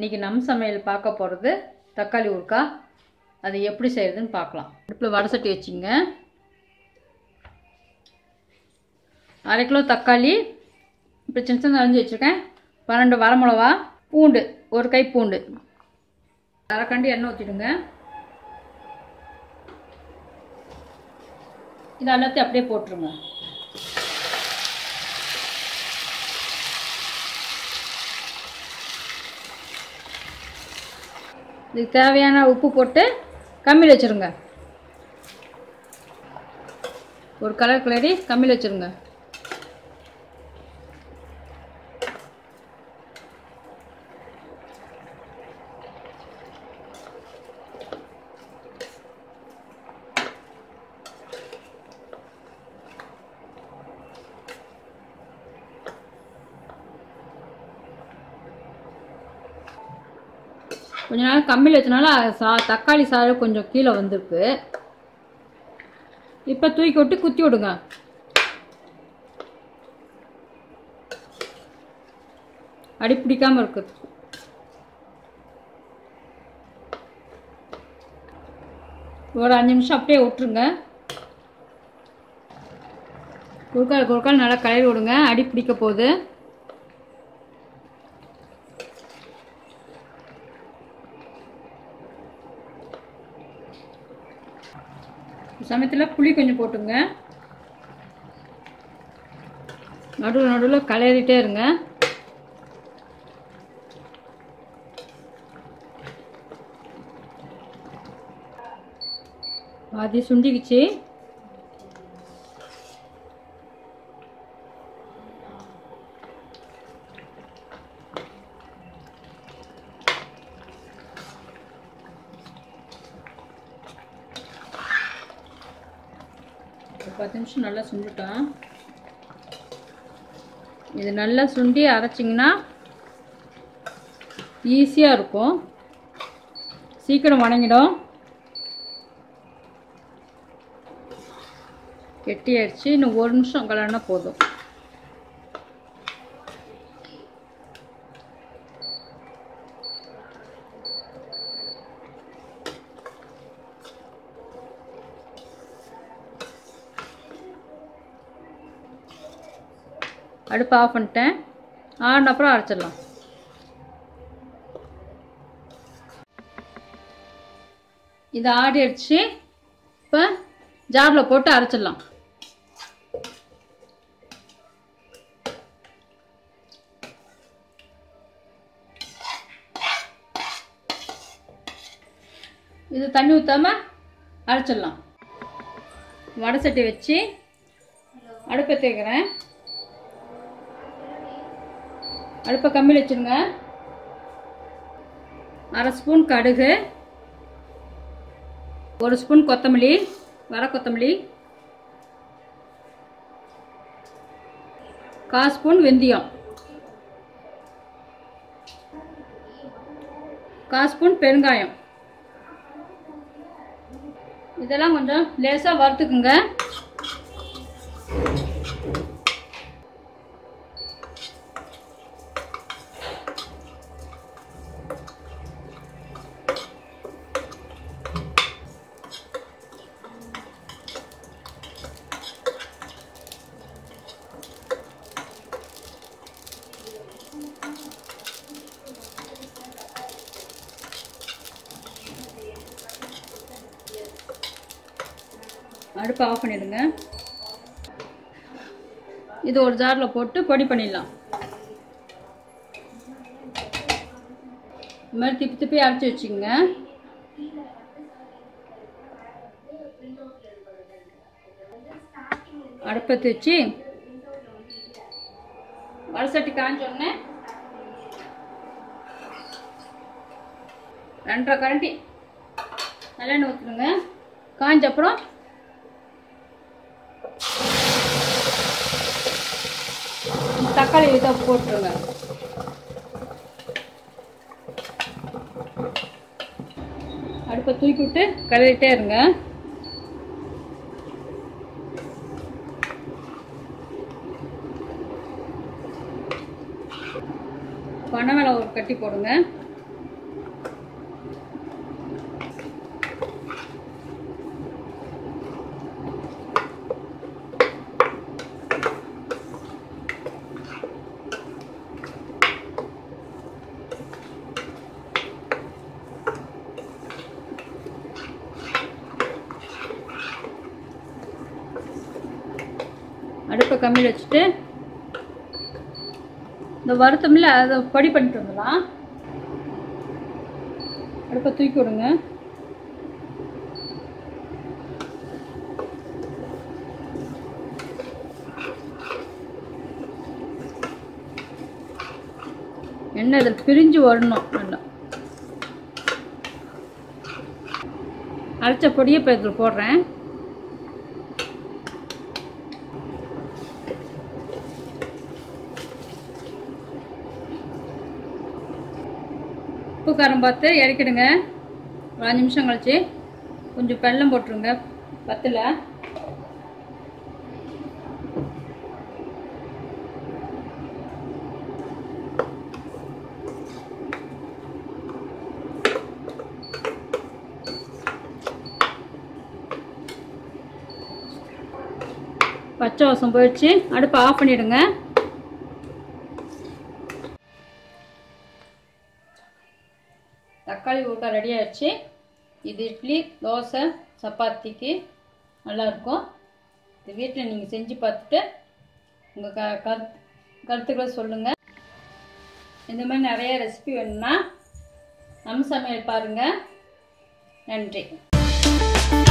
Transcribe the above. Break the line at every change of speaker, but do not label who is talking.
இன்றைக்கி நம் சமையல் பார்க்க போகிறது தக்காளி ஊறுக்காய் அது எப்படி செய்கிறதுன்னு பார்க்கலாம் அடுப்பில் வடை சட்டி வச்சுங்க அரை கிலோ தக்காளி இப்போ சின்ன சின்ன அரிஞ்சு வச்சுருக்கேன் பன்னெண்டு வரமிளவா பூண்டு ஒரு கை பூண்டு அரைக்கண்டி எண்ணெய் ஊற்றிடுங்க இது எல்லாத்தையும் அப்படியே போட்டுருங்க இதுக்கு தேவையான உப்பு போட்டு கம்மியில் வச்சுருங்க ஒரு கலர் கிளறி கம்மியில் வச்சுருங்க கொஞ்ச நேரம் கம்மியில் வச்சனால சா தக்காளி சாறு கொஞ்சம் கீழே வந்திருக்கு இப்போ தூக்கி விட்டு குத்தி விடுங்க அடி பிடிக்காம இருக்குது ஒரு அஞ்சு நிமிஷம் அப்படியே விட்டுருங்க குறுக்கால் குறுக்கால் நல்லா கலரி விடுங்க அடி பிடிக்க போகுது சமயத்தில் புளி கொஞ்சம் போட்டுங்க நடுவில் நடுவில் கலரிட்டே இருங்க பாதி சுண்டிக்குச்சு ஒரு பத்து நிமிஷம் நல்லா சுண்டிட்டோம் இது நல்லா சுண்டி அரைச்சிங்கன்னா ஈஸியாக இருக்கும் சீக்கிரம் வணங்கிடும் கெட்டி ஆயிடுச்சு இன்னும் ஒரு நிமிஷம் கலர்னா போதும் அடுப்பு ஆஃப் பண்ணிட்டேன் ஆன அப்புறம் அரைச்சிடலாம் இது ஆடி அடிச்சு இப்போ ஜாரில் போட்டு அரைச்சிடலாம் இது தண்ணி ஊற்றாம அரைச்சிடலாம் வடை சட்டி வச்சு அடுப்பை தேய்க்கிறேன் அடுப்பை கம்மியில் வச்சுருங்க அரை ஸ்பூன் கடுகு ஒரு ஸ்பூன் கொத்தமல்லி வர கொத்தமல்லி கால் ஸ்பூன் வெந்தயம் கால் ஸ்பூன் பெருங்காயம் இதெல்லாம் கொஞ்சம் லேசாக வறுத்துக்குங்க அடுப்பை ஆஃப் பண்ணிடுங்க இது ஒரு ஜாரில் போட்டு பொடி பண்ணிடலாம் இது மாதிரி திப்பி திப்பி அரைச்சி வச்சுக்கோங்க அடுப்பத்தை வச்சு வடசட்டி காஞ்சோடனே ரெண்டரை கரண்டி நல்லெண்ணெய் ஊற்றுடுங்க காஞ்ச அப்புறம் தக்காளி இதை போட்டுருங்க அடுப்பை தூக்கி விட்டு கலரிட்டே இருங்க பனை மேலே ஒரு கட்டி போடுங்க அடுப்பை கம்மியில் வச்சுட்டு இந்த வருத்தமில்ல அதை பொடி பண்ணிட்டு வந்துடலாம் அடுப்பை தூக்கி விடுங்க எண்ணெய் இதில் பிரிஞ்சு வரணும் நல்லா அரைச்ச பொடியை இப்போ இதில் போடுறேன் உப்பு காரம் பார்த்து இறக்கிடுங்க ஒரு அஞ்சு நிமிஷம் கழிச்சு கொஞ்சம் வெல்லம் போட்டுருங்க பத்தில் பச்சை வாசம் போயிடுச்சு அடுப்பை ஆஃப் பண்ணிடுங்க தக்காளி ஊறுகாய் ரெடி ஆயிடுச்சு இது இட்லி தோசை சப்பாத்திக்கு நல்லாயிருக்கும் இது வீட்டில் நீங்கள் செஞ்சு பார்த்துட்டு உங்கள் க கருத்து கருத்துக்களை சொல்லுங்கள் இந்த மாதிரி நிறைய ரெசிபி வேணும்னா நம்ம சமையல் பாருங்கள் நன்றி